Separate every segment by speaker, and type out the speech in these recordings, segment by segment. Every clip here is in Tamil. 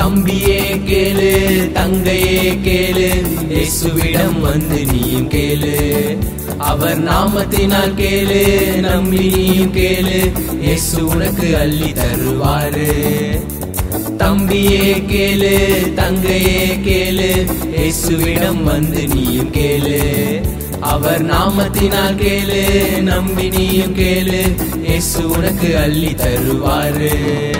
Speaker 1: தம்பியே கேளு தங்கையே கேளு இயேசுவிடம் வந்து நீயும் கேளு அவர் நாமத்தினால் கேளு நம்பி நீயும் கேளு இயேசு உனக்கு அள்ளி தருவாரு தம்பியே கேளு தங்கையே கேளு இயேசுவிடம் வந்து நீயும் கேளு அவர் நாமத்தினால் கேளு நம்பி நீயும் கேளு இயேசு உனக்கு அள்ளி தருவாரு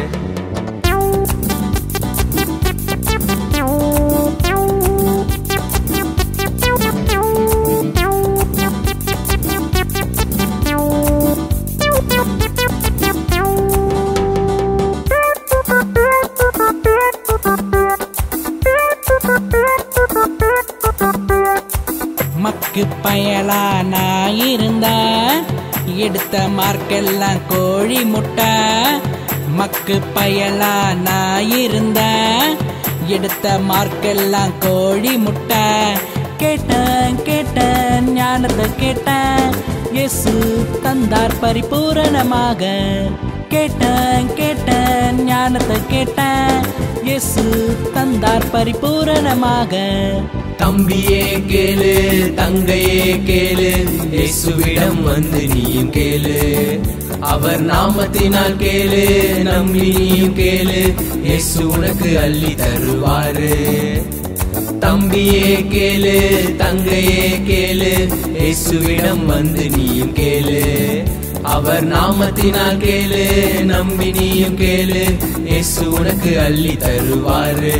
Speaker 2: மக்கு பயலா நான் இருந்தா எடுத்த மார்க்கெல்லாம் கோழி முட்டை மக்கு பயலா நான் இருந்தா எடுத்த மார்க்கெல்லாம் கோழி முட்டை கேட்டேன் கேட்டேன் ஞானத்தை கேட்டேன் இயேசு தந்தார் பரிபூரணமாக கேட்டேன் கேட்டேன் ஞானத்தை கேட்டேன் இயேசு தந்தார் பரிபூரணமாக
Speaker 1: தம்பியே கேளு தங்கையே கேளு இயேசுவிடம் வந்து நீயும் கேளு அவர் நாமத்தினால் கேளு நம்பி நீயும் கேளு இயேசு உனக்கு அள்ளி தருவாரு தம்பியே கேளு தங்கையே கேளு இயேசுவிடம் வந்து நீயும் கேளு அவர் நாமத்தினால் கேளு நம்பி நீயும் கேளு இயேசு உனக்கு அள்ளி தருவாரு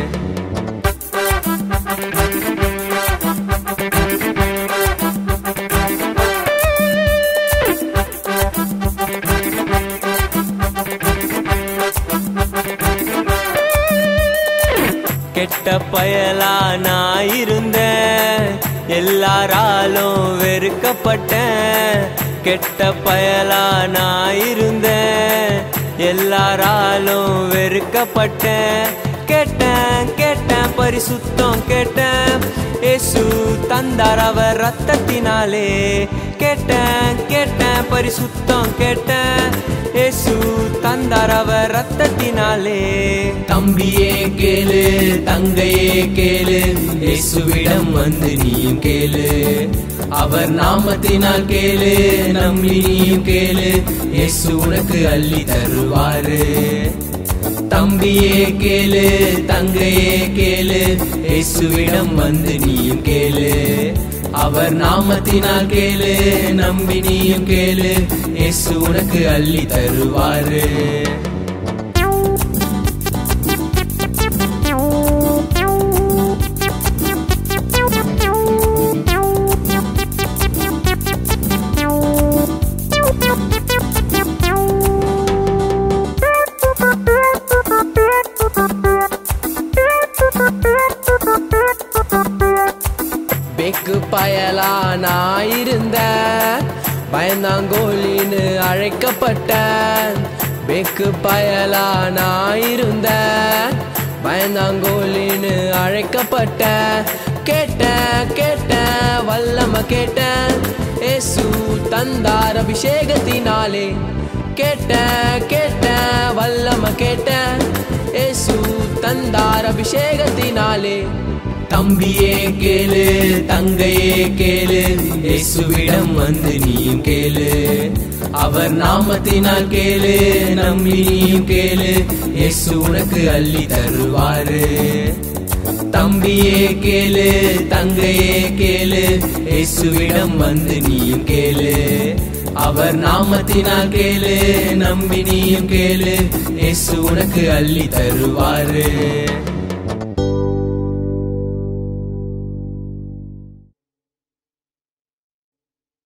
Speaker 1: கெட்ட பயலா நான் இருந்தேன் எல்லாராலும் வெறுக்கப்பட்டேன் கெட்ட பயலா நான் இருந்தேன் எல்லாராலும் வெறுக்கப்பட்டேன் கேட்டேன் கேட்டேன் பரிசுத்தம் கேட்டேன் இயேசு தந்தார் அவர் ரத்தத்தினாலே கேட்டேன் கேட்டேன் பரிசுத்தம் கேட்டேன் இயேசு தந்தார் அவர் ரத்தத்தினாலே தம்பியே கேளு தங்கையே கேளு இயேசுவிடம் வந்து நீயும் கேளு அவர் நாமத்தினால் கேளு நம்பி நீயும் கேளு இயேசு உனக்கு அள்ளி தருவாரு தம்பியே கேளு தங்கையே கேளு இயேசுவிடம் வந்து நீயும் கேளு அவர் நாமத்தினால் கேளு நம்பி நீயும் கேளு இயேசு உனக்கு அள்ளி தருவாரு பெக்கு பயலா நான் இருந்த பயந்தாங்கோலின்னு அழைக்கப்பட்டேன் பெக்கு பயலா நான் இருந்த பயந்தாங்கோலின்னு அழைக்கப்பட்ட கேட்டேன் கேட்டேன் வல்லம கேட்டேன் ஏசு தந்தார் அபிஷேகத்தினாலே கேட்டேன் கேட்டேன் வல்லம கேட்டேன் ஏசு தந்தார் அபிஷேகத்தினாலே தம்பியே கேளு தங்கையே கேளு இயேசுவிடம் வந்து நீயும் கேளு அவர் நாமத்தினால் கேளு நம்பி நீயும் கேளு இயேசு உனக்கு அள்ளி தருவாரு தம்பியே கேளு தங்கையே கேளு இயேசுவிடம் வந்து நீயும் கேளு அவர் நாமத்தினால் கேளு நம்பி நீயும் கேளு இயேசு உனக்கு அள்ளி தருவாரு